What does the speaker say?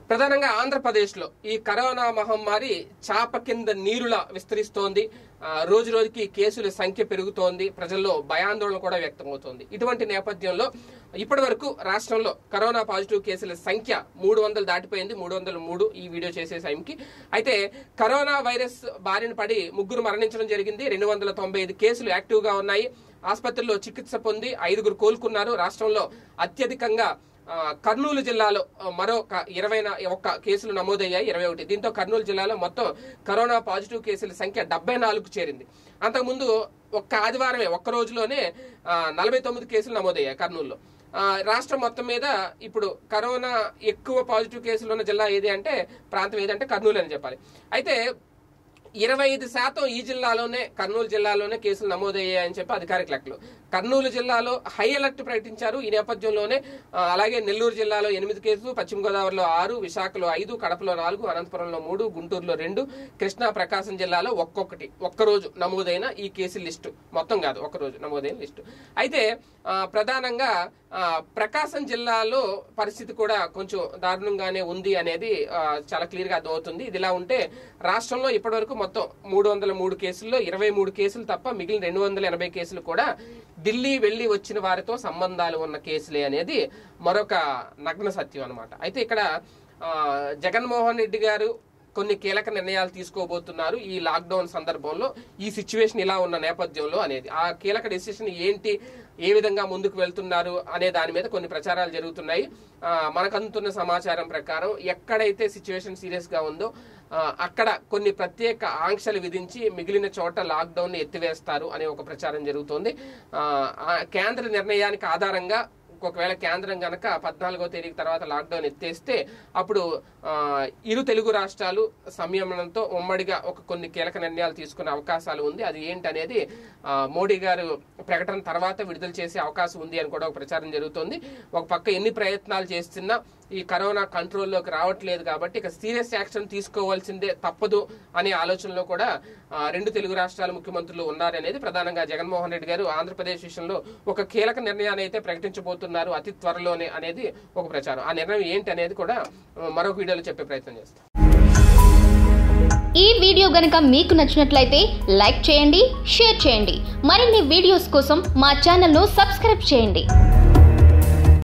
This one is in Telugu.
ప్రధానంగా ఆంధ్రప్రదేశ్లో ఈ కరోనా మహమ్మారి చాప కింద నీరులా విస్తరిస్తోంది ఆ, రోజు రోజుకి కేసుల సంఖ్య పెరుగుతోంది ప్రజల్లో భయాందోళన కూడా వ్యక్తమవుతోంది ఇటువంటి నేపథ్యంలో ఇప్పటి వరకు రాష్ట్రంలో కరోనా పాజిటివ్ కేసుల సంఖ్య మూడు వందలు దాటిపోయింది మూడు వందల మూడు ఈ వీడియో చేసే టైంకి అయితే కరోనా వైరస్ బారిన పడి ముగ్గురు మరణించడం జరిగింది రెండు వందల తొంభై ఐదు కేసులు యాక్టివ్ గా ఉన్నాయి ఆసుపత్రిలో చికిత్స పొంది ఐదుగురు కోలుకున్నారు రాష్ట్రంలో అత్యధికంగా ఆ, కర్నూలు జిల్లాలో ఆ, మరొక ఇరవై నా- ఒక్క కేసులు నమోదయ్యాయి ఇరవై ఒకటి దీంతో కర్నూలు జిల్లాలో మొత్తం కరోనా పాజిటివ్ కేసుల సంఖ్య డెబ్బై నాలుగు చేరింది అంతకుముందు ఒక్క ఆదివారమే ఒక్క రోజులోనే ఆ, నలభై తొమ్మిది కేసులు నమోదయ్యాయి కర్నూలులో ఆ, రాష్ట్రం మొత్తం మీద ఇప్పుడు కరోనా ఎక్కువ పాజిటివ్ కేసులు ఉన్న జిల్లా ఏది అంటే ప్రాంతం ఏదంటే కర్నూలు అని చెప్పాలి అయితే ఇరవై ఐదు శాతం ఈ జిల్లాలోనే కర్నూలు జిల్లాలోనే కేసులు నమోదయ్యాయని చెప్పి అధికారిక లెక్కలు కర్నూలు జిల్లాలో హై అలర్ట్ ప్రకటించారు ఈ నేపథ్యంలోనే ఆ, అలాగే నెల్లూరు జిల్లాలో ఎనిమిది కేసులు పశ్చిమ గోదావరిలో ఆరు విశాఖలో ఐదు కడపలో నాలుగు అనంతపురంలో మూడు గుంటూరులో రెండు కృష్ణా ప్రకాశం జిల్లాలో ఒక్కొక్కటి ఒక్కరోజు నమోదైన ఈ కేసుల లిస్టు మొత్తం కాదు ఒక్కరోజు నమోదైన లిస్టు అయితే ఆ, ప్రధానంగా ఆ, ప్రకాశం జిల్లాలో పరిస్థితి కూడా కొంచెం దారుణంగానే ఉంది అనేది ఆ, చాలా క్లియర్ గా అర్థమవుతుంది ఇది ఇలా ఉంటే రాష్ట్రంలో ఇప్పటివరకు మొత్తం మూడు వందల మూడు కేసుల్లో ఇరవై మూడు కేసులు తప్ప మిగిలిన రెండు వందల ఎనభై కేసులు కూడా ఢిల్లీ వెళ్లి వచ్చిన వారితో సంబంధాలు ఉన్న కేసులే అనేది మరొక నగ్న సత్యం అన్నమాట అయితే ఇక్కడ ఆ, జగన్మోహన్ రెడ్డి గారు కొన్ని కీలక నిర్ణయాలు తీసుకోబోతున్నారు ఈ లాక్డౌన్ సందర్భంలో ఈ సిచ్యువేషన్ ఇలా ఉన్న నేపథ్యంలో అనేది ఆ కీలక డెసిషన్ ఏంటి ఏ విధంగా ముందుకు వెళ్తున్నారు అనే దాని మీద కొన్ని ప్రచారాలు జరుగుతున్నాయి ఆ, మనకు అందుతున్న సమాచారం ప్రకారం ఎక్కడైతే సిచ్యువేషన్ సీరియస్ గా ఉందో ఆ, అక్కడ కొన్ని ప్రత్యేక ఆంక్షలు విధించి మిగిలిన చోట లాక్డౌన్ ని ఎత్తివేస్తారు అనే ఒక ప్రచారం జరుగుతోంది ఆ, ఆ కేంద్ర నిర్ణయానికి ఆధారంగా ఒకవేళ కేంద్రం గనక పద్నాలుగో తేదీ తర్వాత లాక్డౌన్ ఎత్తేస్తే అప్పుడు ఆ, ఇరు తెలుగు రాష్ట్రాలు సంయమనంతో ఉమ్మడిగా ఒక కొన్ని కీలక నిర్ణయాలు తీసుకునే అవకాశాలు ఉంది అది ఏంటనేది ఆ, మోడీ గారు ప్రకటన తర్వాత విడుదల చేసే అవకాశం ఉంది అని కూడా ఒక ప్రచారం జరుగుతోంది ఒక పక్క ఎన్ని ప్రయత్నాలు చేస్తున్నా ఈ కరోనా కంట్రోల్లోకి రావట్లేదు కాబట్టి ఇక సీరియస్ యాక్షన్ తీసుకోవాల్సిందే తప్పదు అనే ఆలోచనలో కూడా ఆ, రెండు తెలుగు రాష్ట్రాల ముఖ్యమంత్రులు ఉన్నారనేది ప్రధానంగా జగన్మోహన్ రెడ్డి గారు ఆంధ్రప్రదేశ్ విషయంలో ఒక కీలక నిర్ణయాన్ని అయితే ప్రకటించబోతున్నారు అతి త్వరలోనే అనేది ఒక ప్రచారం ఆ నిర్ణయం ఏంటి అనేది కూడా ఆ, మరొక వీడియోలో చెప్పే ప్రయత్నం చేస్తాం ఈ వీడియో గనుక మీకు నచ్చినట్లయితే లైక్ చేయండి షేర్ చేయండి మరిన్ని వీడియోస్ కోసం మా ఛానల్ను సబ్స్క్రైబ్ చేయండి